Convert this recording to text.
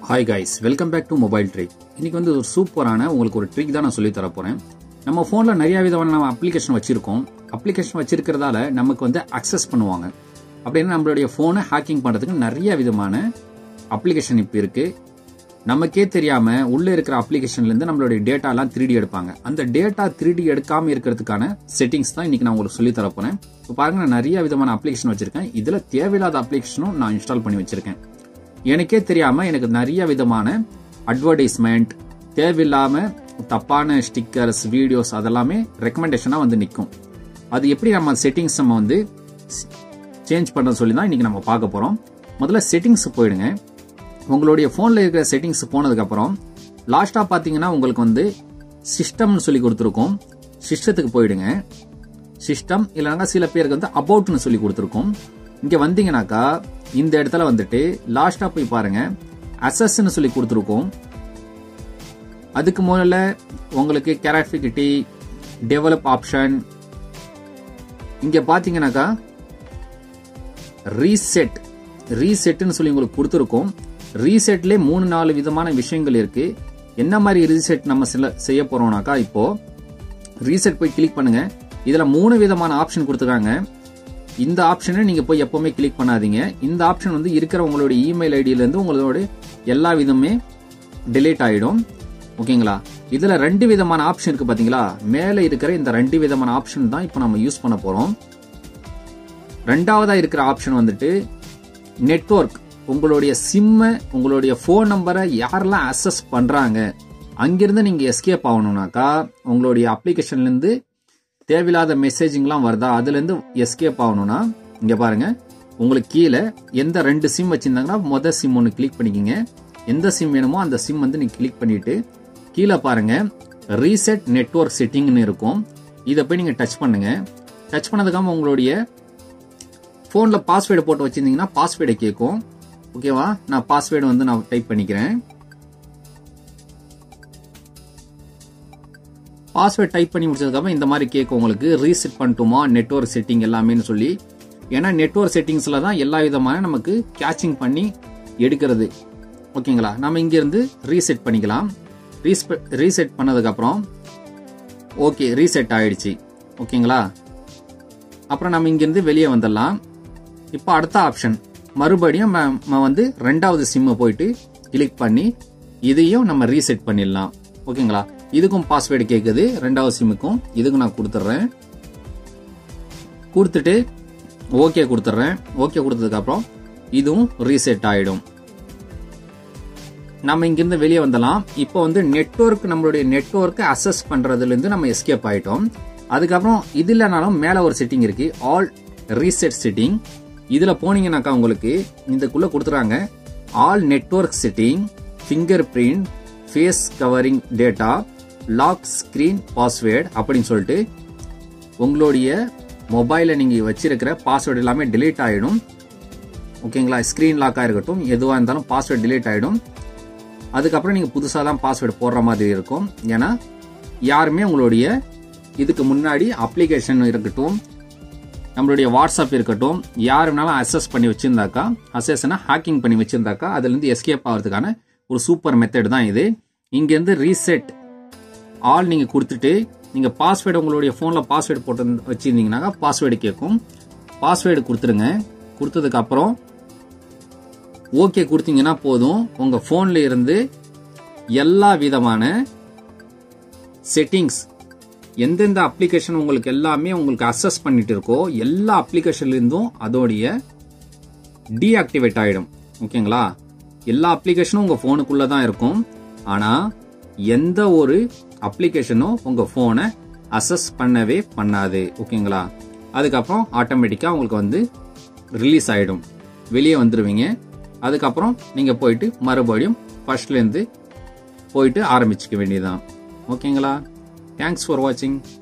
hi guys welcome back to mobile trick இன்னைக்கு வந்து ஒரு சூப்பரான உங்களுக்கு ஒரு ட்ரிக் தான் நான் சொல்லி தர போறேன் நம்ம ஃபோனில் நிறைய விதமான நம்ம அப்ளிகேஷன் வச்சிருக்கோம் அப்ளிகேஷன் வச்சிருக்கிறதால நமக்கு வந்து அக்சஸ் பண்ணுவாங்க அப்படின்னா நம்மளுடைய ஃபோனை ஹேக்கிங் பண்ணுறதுக்கு நிறைய விதமான அப்ளிகேஷன் இப்போ இருக்கு நமக்கே தெரியாம உள்ள இருக்கிற அப்ளிகேஷன்ல இருந்து நம்மளுடைய டேட்டா எல்லாம் திருடி எடுப்பாங்க அந்த டேட்டா திருடி எடுக்காம இருக்கிறதுக்கான செட்டிங்ஸ் தான் இன்னைக்கு நான் உங்களுக்கு சொல்லி தர போறேன் இப்போ பாருங்க நான் நிறைய விதமான அப்ளிகேஷன் வச்சிருக்கேன் இதுல தேவையில்லாத அப்ளிகேஷனும் நான் இன்ஸ்டால் பண்ணி வச்சிருக்கேன் எனக்கே தெரியாம எனக்கு நிறைய விதமான அட்வர்டைஸ்மெண்ட் தேவையில்லாம தப்பான ஸ்டிக்கர்ஸ் வீடியோஸ் அதெல்லாமே ரெக்கமெண்டேஷனா வந்து நிற்கும் அது எப்படி நம்ம செட்டிங்ஸ் நம்ம வந்து சேஞ்ச் பண்றது சொல்லி தான் இன்னைக்கு நம்ம பார்க்க போறோம் முதல்ல செட்டிங்ஸ் போயிடுங்க உங்களுடைய ஃபோனில் இருக்கிற செட்டிங்ஸ் போனதுக்கப்புறம் லாஸ்ட்டாக பார்த்தீங்கன்னா உங்களுக்கு வந்து சிஸ்டம்னு சொல்லி கொடுத்துருக்கோம் சிஸ்டத்துக்கு போயிடுங்க சிஸ்டம் இல்லைனா சில பேருக்கு வந்து அபவுட்னு சொல்லி கொடுத்துருக்கோம் இங்கே வந்தீங்கன்னாக்கா இந்த இடத்துல வந்துட்டு லாஸ்ட்டாக போய் பாருங்க அசஸ்ன்னு சொல்லி கொடுத்துருக்கோம் அதுக்கு முதல்ல உங்களுக்கு கேரக்டிவிட்டி டெவலப் ஆப்ஷன் இங்கே பார்த்தீங்கன்னாக்கா ரீசெட் ரீசெட்னு சொல்லி உங்களுக்கு கொடுத்துருக்கோம் ரீசெட்ல மூணு நாலு விதமான விஷயங்கள் இருக்கு என்ன மாதிரி ரீசெட் நம்ம சில செய்ய போறோம்னாக்கா இப்போ ரீசெட் போய் கிளிக் பண்ணுங்க இதுல மூணு விதமான ஆப்ஷன் கொடுத்துருக்காங்க இந்த ஆப்ஷனை நீங்க போய் எப்பவுமே கிளிக் பண்ணாதீங்க இந்த ஆப்ஷன் வந்து இருக்கிற உங்களோட இமெயில் ஐடியில இருந்து உங்களோட எல்லா விதமே டிலீட் ஆயிடும் ஓகேங்களா இதுல ரெண்டு விதமான ஆப்ஷன் இருக்கு பாத்தீங்களா மேல இருக்கிற இந்த ரெண்டு விதமான ஆப்ஷன் தான் இப்போ நம்ம யூஸ் பண்ண போறோம் ரெண்டாவதா இருக்கிற ஆப்ஷன் வந்துட்டு நெட்ஒர்க் உங்களுடைய சிம்மை உங்களுடைய ஃபோன் நம்பரை யாரெல்லாம் அக்சஸ் பண்றாங்க அங்கிருந்து நீங்க எஸ்கேப் ஆகணும்னாக்கா உங்களுடைய அப்ளிகேஷன்ல இருந்து தேவையில்லாத மெசேஜிங்லாம் வருதா அதுல இருந்து எஸ்கேப் ஆகணும்னா இங்க பாருங்க உங்களுக்கு கீழே எந்த ரெண்டு சிம் வச்சிருந்தாங்கன்னா மொதல் சிம் ஒன்று கிளிக் பண்ணிக்கிங்க எந்த சிம் வேணுமோ அந்த சிம் வந்து நீங்க கிளிக் பண்ணிட்டு கீழே பாருங்க ரீசெட் நெட்ஒர்க் செட்டிங்னு இருக்கும் இதை போய் நீங்க டச் பண்ணுங்க டச் பண்ணதுக்காம உங்களுடைய ஃபோனில் பாஸ்வேர்டு போட்டு வச்சிருந்தீங்கன்னா பாஸ்வேர்டை கேட்கும் ஓகேவா நான் பாஸ்வேர்டு வந்து நான் டைப் பண்ணிக்கிறேன் பாஸ்வேர்ட் டைப் பண்ணி முடிச்சதுக்கப்புறம் இந்த மாதிரி கேட்கும் உங்களுக்கு ரீசெட் பண்ணட்டுமா நெட்ஒர்க் செட்டிங் எல்லாமேன்னு சொல்லி ஏன்னா நெட்ஒர்க் செட்டிங்ஸில் தான் எல்லா விதமான நமக்கு கேட்சிங் பண்ணி எடுக்கிறது ஓகேங்களா நம்ம இங்கேருந்து ரீசெட் பண்ணிக்கலாம் ரீசெட் பண்ணதுக்கப்புறம் ஓகே ரீசெட் ஆயிடுச்சு ஓகேங்களா அப்புறம் நம்ம இங்கேருந்து வெளியே வந்துடலாம் இப்போ அடுத்த ஆப்ஷன் மறுபடியும் நம்ம வந்து ரெண்டாவது சிம்மை போயிட்டு கிளிக் பண்ணி இதையும் நம்ம ரீசெட் பண்ணிடலாம் ஓகேங்களா இதுக்கும் பாஸ்வேர்டு கேட்குது ரெண்டாவது சிம்முக்கும் இதுக்கும் நான் கொடுத்துட்றேன் கொடுத்துட்டு ஓகே கொடுத்துட்றேன் ஓகே கொடுத்ததுக்கு அப்புறம் இதுவும் ரீசெட் ஆயிடும் நம்ம இங்கிருந்து வெளியே வந்துடலாம் இப்போ வந்து நெட்ஒர்க் நம்மளுடைய நெட்ஒர்க்கை அசஸ் பண்றதுல இருந்து நம்ம எஸ்கேப் ஆயிட்டோம் அதுக்கப்புறம் இது இல்லைனாலும் மேலே ஒரு செட்டிங் இருக்கு ஆல் ரீசெட் செட்டிங் இதில் போனீங்கன்னாக்கா உங்களுக்கு இதுக்குள்ளே கொடுத்துறாங்க all network setting fingerprint face covering data lock screen password அப்படின்னு சொல்லிட்டு உங்களுடைய மொபைலில் நீங்கள் வச்சிருக்கிற பாஸ்வேர்டு எல்லாமே டிலீட் ஆகிடும் ஓகேங்களா ஸ்க்ரீன் லாக்காக இருக்கட்டும் எதுவாக இருந்தாலும் பாஸ்வேர்டு டிலீட் ஆகிடும் அதுக்கப்புறம் நீங்கள் புதுசாக தான் பாஸ்வேர்டு போடுற மாதிரி இருக்கும் ஏன்னா யாருமே உங்களுடைய இதுக்கு முன்னாடி அப்ளிகேஷன் இருக்கட்டும் நம்மளுடைய வாட்ஸ்அப் இருக்கட்டும் யார் வேணாலும் அசஸ் பண்ணி வச்சிருந்தாக்கா அசஸ்னா ஹேக்கிங் பண்ணி வச்சிருந்தாக்கா அதுலேருந்து எஸ்கேப் ஆகிறதுக்கான ஒரு சூப்பர் மெத்தட் தான் இது இங்கேருந்து ரீசெட் ஆல் நீங்கள் கொடுத்துட்டு நீங்கள் பாஸ்வேர்டு உங்களுடைய ஃபோனில் பாஸ்வேர்டு போட்டு வச்சுருந்தீங்கன்னாக்கா பாஸ்வேர்டு கேட்கும் பாஸ்வேர்டு கொடுத்துருங்க கொடுத்ததுக்கு அப்புறம் ஓகே கொடுத்தீங்கன்னா போதும் உங்கள் ஃபோனில் இருந்து எல்லா விதமான செட்டிங்ஸ் எந்தெந்த அப்ளிகேஷன் உங்களுக்கு எல்லாமே உங்களுக்கு அசஸ் பண்ணிட்டு இருக்கோ எல்லா அப்ளிகேஷன்லேருந்தும் அதோடைய டீஆக்டிவேட் ஆகிடும் ஓகேங்களா எல்லா அப்ளிகேஷனும் உங்கள் ஃபோனுக்குள்ளே தான் இருக்கும் ஆனால் எந்த ஒரு அப்ளிகேஷனும் உங்கள் ஃபோனை அசஸ் பண்ணவே பண்ணாது ஓகேங்களா அதுக்கப்புறம் ஆட்டோமேட்டிக்காக உங்களுக்கு வந்து ரிலீஸ் ஆகிடும் வெளியே வந்துடுவீங்க அதுக்கப்புறம் நீங்கள் போயிட்டு மறுபடியும் ஃபர்ஸ்ட்லேருந்து போயிட்டு ஆரம்பிச்சுக்க வேண்டியதுதான் ஓகேங்களா தேங்க்ஸ் ஃபார் வாட்சிங்